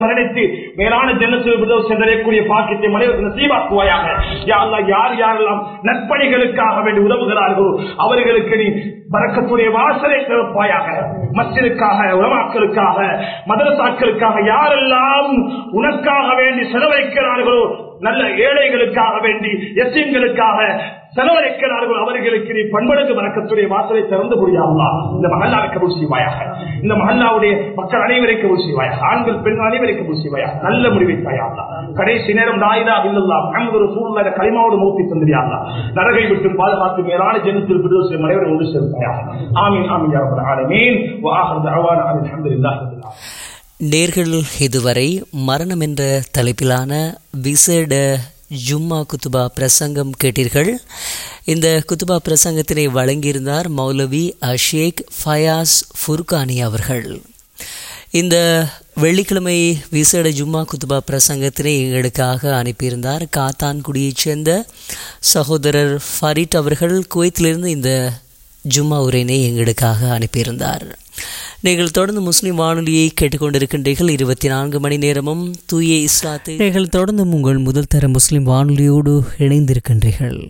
மரணித்து மேலான ஜன்னத்தில் விடுதலை சென்றடையக்கூடிய பாக்கியத்தை மனிதர்கள் நசீவாக்குவாயாக யா அல்லாஹ் யார் யாரெல்லாம் நற்பணிகளுக்காக வேண்டி உதவுகிறார்களோ அவர்களுக்கு நீ பறக்கக்கூடிய வாசலை திறப்பாயாக மஸ்ஜிதுக்காக உலமாக்களுக்காக மதரசாக்களுக்காக யாரெல்லாம் உனக்காக வேண்டி செலவழிக்கிறார்களோ நல்ல ஏழைகளுக்காக வேண்டி எஸ்எம்களுக்காக செலவழிக்கிறார்கள் அவர்களுக்கு நீ பண்படுக்கு வணக்கத்துடைய வாசலை திறந்து முடியாதா இந்த மகல்லாவை கபூல் செய்வாயாக இந்த மகல்லாவுடைய மக்கள் அனைவரை கபூல் செய்வாயாக ஆண்கள் பெண்கள் அனைவரை கபூல் செய்வாயாக நல்ல முடிவை தாயாதா கடைசி நேரம் நாயிதா இல்லல்லா முகமது ரசூலுல்லாஹ் கலிமாவோடு மௌத்தி தந்திரியாதா நரகை விட்டு பாதுகாத்து மேலான ஜெனத்தில் விடுதலை செய்யும் அனைவரும் ஒன்று சேர்ப்பாயாக ஆமீன் ஆமீன் யா ரப்பல் ஆலமீன் வ ஆஹிரு தஅவானா அல்ஹம்துலில்லாஹி ரப்பில் ஆலமீன் நேர்கள் இதுவரை மரணம் என்ற தலைப்பிலான விசேட ஜும்மா குத்துபா பிரசங்கம் கேட்டீர்கள் இந்த குத்துபா பிரசங்கத்தினை வழங்கியிருந்தார் மௌலவி அஷேக் ஃபயாஸ் ஃபுர்கானி அவர்கள் இந்த வெள்ளிக்கிழமை விசேட ஜும்மா குத்துபா பிரசங்கத்தினை எங்களுக்காக அனுப்பியிருந்தார் காத்தான்குடியைச் சேர்ந்த சகோதரர் ஃபரிட் அவர்கள் குவைத்திலிருந்து இந்த ஜும்மா உரையினை எங்களுக்காக அனுப்பியிருந்தார் நீங்கள் தொடர்ந்து முஸ்லிம் வானொலியை கேட்டுக்கொண்டிருக்கின்றீர்கள் இருபத்தி நான்கு மணி நேரமும் தூய இஸ்லாத்தை நீங்கள் தொடர்ந்து உங்கள் முதல் தர முஸ்லிம் வானொலியோடு இணைந்திருக்கின்றீர்கள்